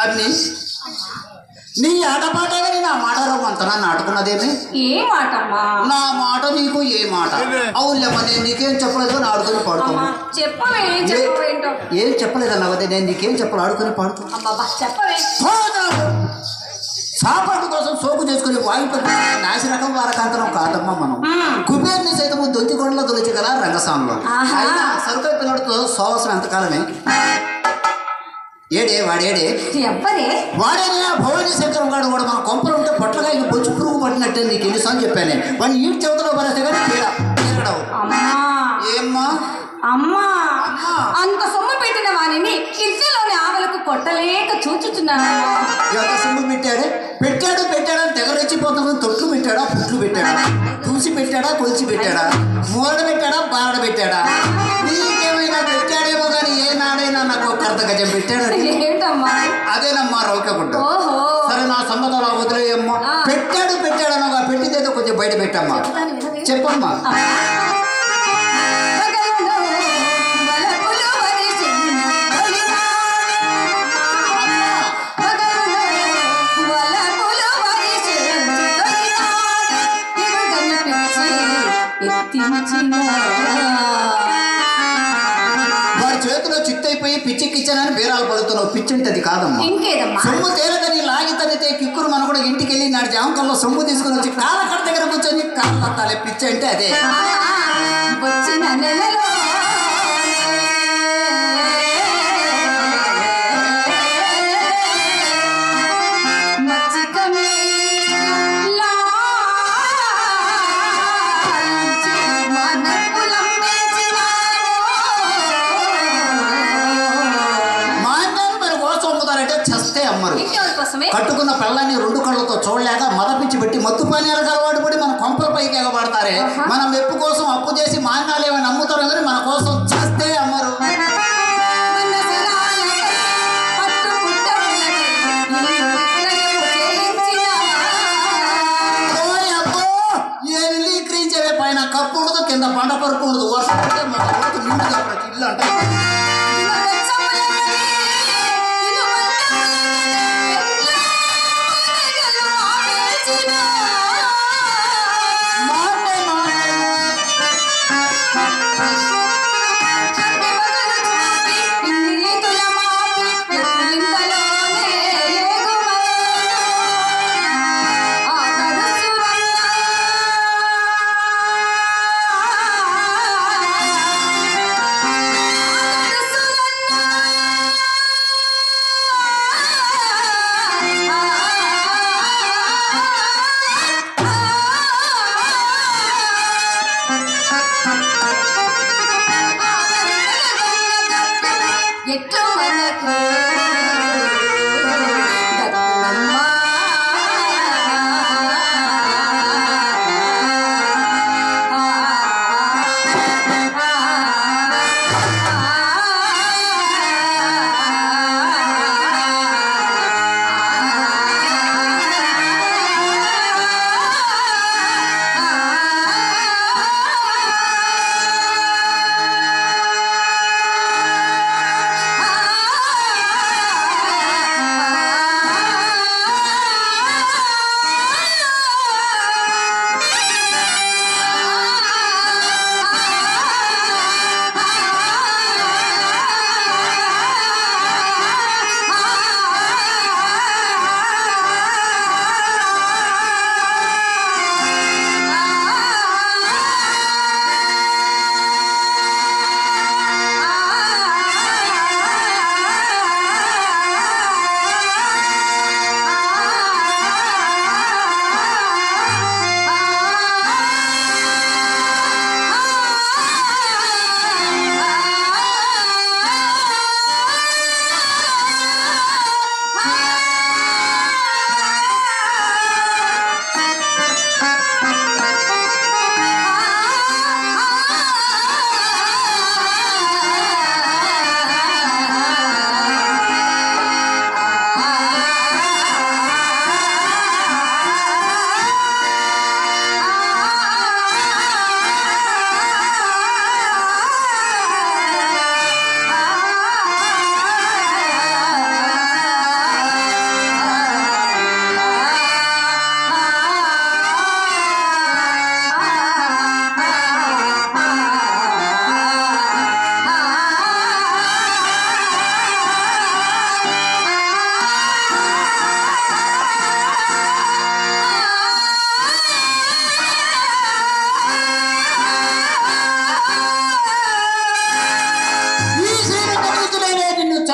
అన్ని నీ ఆటపాటగా నీ నా మాట రమ్మంతనా నాటుకున్నదేమి ఏ మాటమ్మా నా మాట నీకు ఏ మాట అవునులేమ్మా నేను నీకేం చెప్పలేదు అని ఆడుకొని అమ్మా పాడుకోమా చెప్పవే చెప్పవేంటో ఏం చెప్పలేదన్నా అదే నేను నీకేం చెప్పాలి ఆడుకొని పాడుకో అబ్బా చెప్పవే సాపాటు కోసం సోకు చేసుకుని వాయుపతి నాశనకం వారకాంతరం కాదమ్మా మనం మ్మ్. కుబేర్ని సైతము దొంతి కొండలో దొలిచగల రంగస్వామిలో ఆహా. అయినా సరుకై పిల్లడితో సోవసం ఎంతకాలమే ఏడే వాడేడే ఎవ్వరే వాడేనే ఆ భవానీ శంకరం గాడు వాడు మన కొంపలు ఉంటే పొట్లగా ఇవి బొచ్చు పురుగు పట్టినట్టే నీకు ఎన్నిసార్లు చెప్పానే వాడిని ఈ చెవుతలో పరేస్తే కానీ పీడ పీడకడవు అమ్మా ఏమ్మా అమ్మా అమ్మా. అంత సొమ్ము పెట్టిన వాణిని ఇంటిలోని ఆవలకు కొట్టలేక చూచుచున్నాను ఎంత సొమ్ము పెట్టాడే పెట్టాడు పెట్టాడని తెగ రెచ్చిపోతుంది తొట్లు పెట్టాడా పుట్లు పెట్టాడా చూసి పెట్టాడా కొలిచి పెట్టాడా మూరడ పెట్టాడా బారడ పెట్టాడా నీకేమైనా పెట్టాడేమో కానీ ఏ నాడైనా నాకు ఒక అర్ధ గజం పెట్టాడు ఏంటమ్మా అదేనమ్మా రౌకగుడ్డ ఓహో సరే నా సంబంధంలో వదిలేయమ్మా ఆ. పెట్టాడు పెట్టాడనగా పెట్టిదేదో కొంచెం బయట పెట్టమ్మా దాని వినవే? చెప్పమ్మా పగలును వలపులు వరిసింది తొలినాడు. పగలును వలపులు వరిసింది తొలినాడు. ఇరుగని పిచ్చి ఎత్తించిన వాడి చేతిలో చిత్తైపోయి పిచ్చికిచ్చానని బీరాలు పడుతున్నావు పిచ్చింటది కాదమ్మా ఇంకేదమ్మా సొమ్ము తేలదని లాగి తనితే కిక్కురు మనం కూడా ఇంటికి వెళ్ళి నాడు జామకంలో సొమ్ము తీసుకుని వచ్చి కాళ్ళ కట్ట దగ్గర కూర్చొని కాళ్ళు తట్టాలి పిచ్చి అంటే అదే వచ్చిన నెలలో మచ్చికమే లాంచి మన కులం మా అన్నని మరి కోసం అమ్ముతారంటే చస్తే అమ్మరు ఇంకెవరి కోసమే కట్టుకున్న పిల్లాన్ని రెండు కళ్ళతో చూడలేక మదపిచ్చి పెట్టి మత్తు పానీయాలకు అలవాటు పడి మన కొంపల పైకి ఎగబడతారే మనం మెప్పు కోసం అప్పు చేసి మాన్యాలు ఏమైనా అమ్ముతారు కానీ మన కోసం చస్తే అమ్మరు ఓయ్ అబ్బో! ఏ నిలీకరించేవే పైన కప్పు ఉండదు కింద పంట పరుపు ఉండదు వర్షం పడితే మన ఊరికి నిండుగా ప్రతి ఇల్లు అంటే మాటే మాటే. ఎట్లు మనకు దక్కునమ్మా. ఆ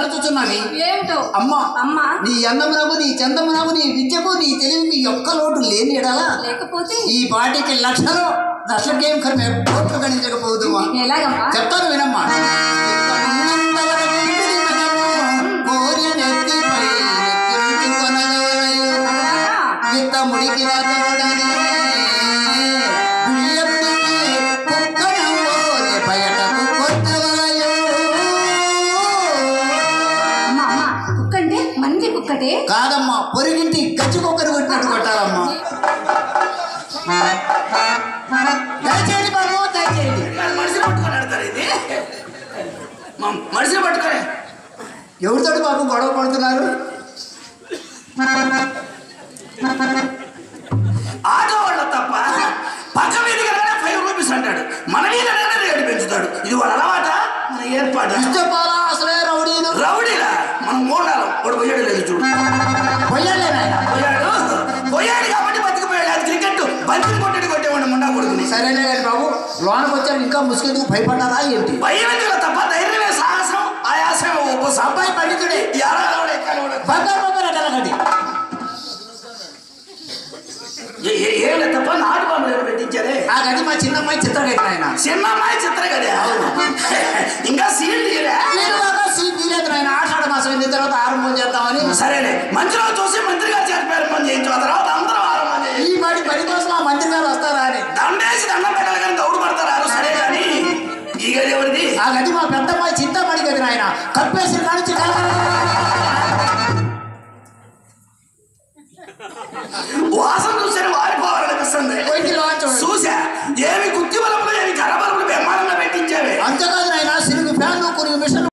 తలచుచున్నవి ఏమిటో అమ్మ అమ్మా నీ అందమునకు నీ చందమునకు నీ విద్యకు నీ తెలివికి ఒక్క లోటు లేని ఎడలా లేకపోతే ఈ పాటికి లక్షలు లక్షకేం కర్మ కోట్లు గణించకపోదుమా ఎలాగమ్మా చెప్తాను వినమ్మా కోరి నెత్తిపై నెక్కించుకొనగలయు. విత్త ముడికి రాతబడని బియ్యముడికి కుక్కనవ్వోలే బయటకు కొట్టవలయు. అమ్మా అమ్మా కుక్క అంటే మంది కుక్కటే కాదమ్మా పొరిగింటి గచ్చి కుక్కను కొట్టినట్టు కొట్టాలమ్మా దయచేయండి బాబు దయచేయండి మనిషి పట్టుకొని ఆడతారు ఇది మ- మనిషి పట్టుకొని ఎవరితోటి బాబు గొడవ పడుతున్నారు ఆటో వాళ్ళ తప్ప పక్క మీద కనుక ఫైవ్ రూపీస్ అంటాడు మన మీద కనుక రేటు పెంచుతాడు ఇది వాళ్ళ అలవాట మన ఏర్పాటు ఇష్టపాలా అసలే రౌడీలు రౌడీలా మనం మోడాలం వాడు పోయాడు లేదు చూడు పొయ్యాలే నాయన పోయాడు పోయాడు కాబట్టి బతికిపోయాడు అది క్రికెట్ బంతిని కొట్టడి కొట్టేవాడు ముండా కొడుకుని సరేనే కానీ బాబు లోనకు వచ్చారు ఇంకా ముసుకెందుకు భయపడ్డారా ఏంటి భయం ఎందుకు తప్ప ధైర్యమే సాహసం ఆయాసం ఉపసం అబ్బాయి పండితుడే ఎలా రావడం ఎక్కడ రావడం? బంగారు బంగారు అడగండి ఏ- ఏ- ఏం లేదు తప్ప నాటు బాంబులు పెట్టించారే ఆ గది మా చిన్నమ్మాయి చిత్రగతి ఆయన చిన్న అమ్మాయి చిత్ర కదా ఇంకా సీల్ తీయలే నేను బాగా సీట్ తీయలేదు నాయన ఆషాఢ మాసం అయిన తర్వాత ఆరంభం చేద్దామని సరేలే మంచిలో చూసి మంత్రిగా చేరిపోయారు పని చేయించు ఆ తర్వాత అందరూ ఆరంభం చేయండి ఈ పాటి పని కోసం ఆ మంత్రి గారు వస్తారా అని దండేసి దండం పెట్టాలి కానీ దౌడు పడతారు సరే కానీ ఈ గది ఎవరిది ఆ గది మా పెద్దమ్మాయి చింతామణి గది నాయన కప్పేసి కానిచ్చి వాసన చూస్తే వారిపోవాలనిపిస్తుంది పోయి లోన్ చూడండి చూసా ఏమి గుత్తి బలములు ఏమి కర్ర బలములు బ్రహ్మాండంగా పెట్టించేవి అంతేకాదు నాయన సిరుగు ఫ్యాన్లు కొన్ని మిషన్లు